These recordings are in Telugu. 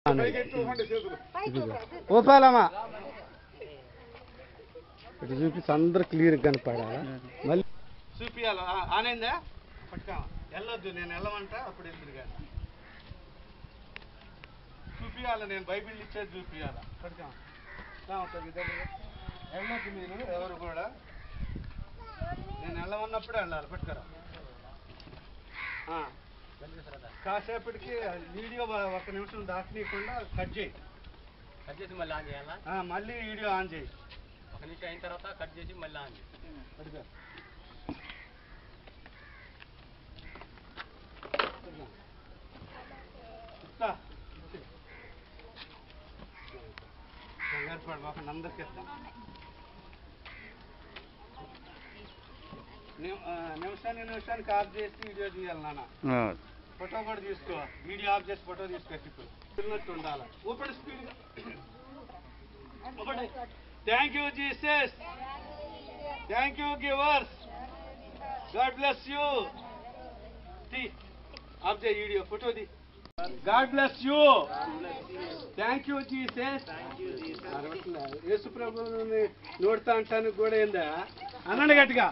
ఓపాలమ్మా ఇటు చూపించి అందరు క్లియర్ కనపడాలా మళ్ళీ చూపియాలి ఆనైందా పట్టుకా వెళ్ళొద్దు నేను వెళ్ళమంట అప్పుడు వెళ్తురు కానీ చూపియాలి నేను బైబిల్ ఇచ్చేది చూపియాలి పట్టుకా వెళ్ళొద్దు మీరు ఎవరు కూడా నేను వెళ్ళమన్నప్పుడే వెళ్ళాలి పట్టుకరా ఆ. కాసేపటికి వీడియో ఒక నిమిషం దాటనీయకుండా కట్ చేయి కట్ చేసి మళ్ళీ ఆన్ చేయాలా ఆ, మళ్ళీ వీడియో ఆన్ చేయి ఒక నిమిషం అయిన తర్వాత కట్ చేసి మళ్ళీ ఆన్ చేయాలి పట్టుకో. పట్టుకో. ఇస్తా. కంగారు పడు బాబు అందరికి ఇస్తాం నిమ్- ఆ, నిమిషానికి నిమిషానికి ఆఫ్ చేసి వీడియో తీయాలి నాన్న ఫోటో కూడా తీసుకో వీడియో ఆఫ్ చేసి ఫోటో తీసుకొచ్చి ఇప్పుడు తిన్నట్టు ఉండాలి open speed thank you Jesus thank you givers God bless you the off చేయి video photo the God bless you thank you Jesus యేసు ప్రభుని నోడుతా అంటానికి కూడా ఏందా అనండి గట్టిగా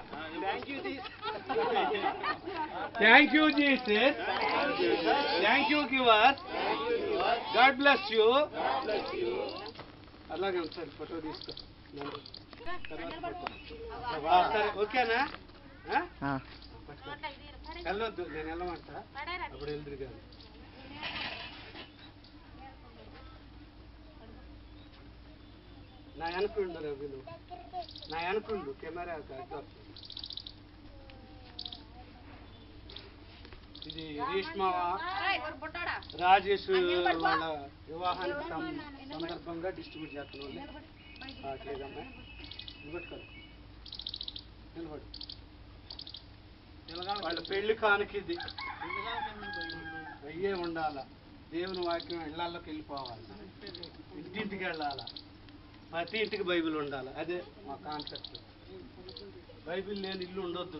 thank you Jesus thank you giver God bless you అలాగే ఒకసారి ఫోటో తీసుకో తర్వాత ఫోటో. ఆ, సరే ఓకేనా ఆ? వెళ్ళొద్దు నేను వెళ్ళమంటా అప్పుడు వెళ్తురు కానీ నా వెనకుండు రవి నువ్వు నా వెనకుండు కెమెరా కాదు. ఇది రేష్మా రాజేష్ వాళ్ళ వివాహానికి సం- సందర్భంగా డిస్ట్రిబ్యూట్ చేస్తున్నాం లేదమ్మా నిలబెట్టుకోరు నిలబడు వాళ్ళ పెళ్లి కానుక ఇది అయ్యే ఉండాల దేవుని వాక్యం ఇళ్ళల్లోకి వెళ్ళిపోవాలి ఇంటింటికి వెళ్ళాలా ప్రతి ఇంటికి బైబిల్ ఉండాలి అదే మా కాన్సెప్ట్ బైబిల్ లేని ఇల్లు ఉండొద్దు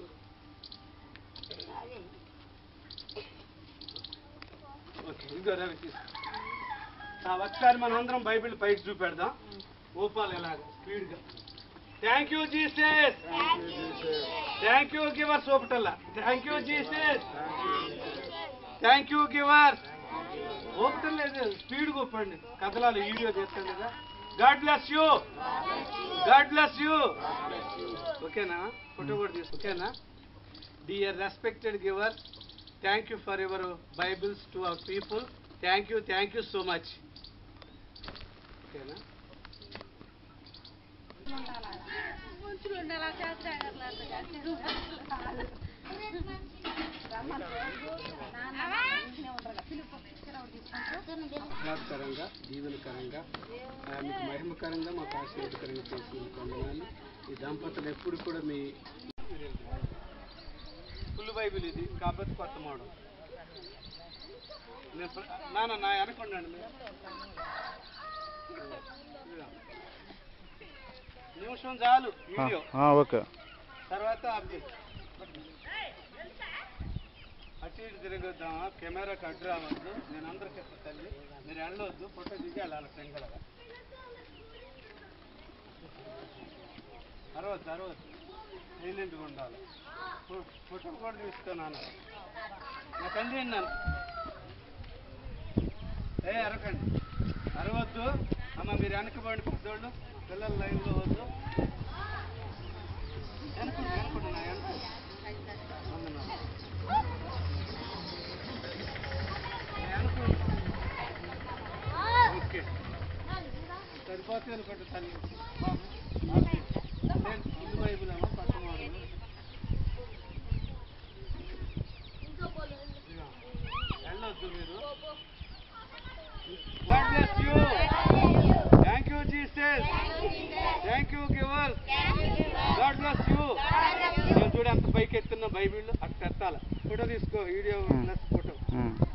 ఓకే ఇదిగో రవి తీసుకో. ఆ, ఒకసారి మనం అందరం బైబిల్ పైకి చూపెడదాం ఊపాలి ఎలాగ స్పీడ్గా thank you Jesus thank you givers ఓపటల్లా thank you Jesus thank you givers ఓపటం లేదు స్పీడ్గా ఊపండి కదలాలి వీడియో చేస్తాను కదా God bless you God bless you ఓకేనా ఫోటో కూడా తీసు ఓకేనా dear respected giver thank you for your bibles to our people thank you thank you so much ఓకేనా ఆహ్లాదకరంగా దీవెనకరంగా ఆ, మీకు మహిమకరంగా మాకు ఆశీర్వదకరంగా చేసిన కొందనాలు ఈ దంపతులు ఎప్పుడు కూడా మీ ఫుల్ బైబిల్ ఇది కాకపోతే కొత్త మోడల్ నేను ప్ర- నాన్న నా అనుకోండి మీరు నిమిషం చాలు వీడియో ఓకే తర్వాత అప్డేట్ అటు ఇటు తిరగొద్దామా కెమెరాకి అడ్డు రావద్దు నేను అందరికి ఇస్తా తల్లి మీరు వెళ్ళొద్దు ఫోటో దిగి వెళ్ళాలి ఫ్రెండ్గా అరవద్దు అరవద్దు సైలెంట్గా ఉండాలి ఫో- ఫోటో కూడా తీస్తున్నాను నా తండ్రి అన్నాను ఏ అరకండి అరవద్దు అమ్మ మీరు వెనకబడి పెద్దోళ్ళు పిల్లలు లైన్లో వద్దు వెనకుండి వెనకుండి నా వెనకుండి వందనాలు. నా వెనకుండి. ఓకే సరిపోతుంది అనుకుంటా తల్లి బాబు బాబు. లేదు, ముందు బైబిల్ ఏమో పక్కన వాడు. ఇదిగో, వెళ్ళొద్దు మీరు God bless you. Thank you, Jesus. Thank you, giver. God bless you. నేను చూడు ఎంత పైకి ఎత్తున్నా బైబిల్ అట్లా ఎత్తాల ఫోటో తీసుకో వీడియో ప్లస్ ఫోటో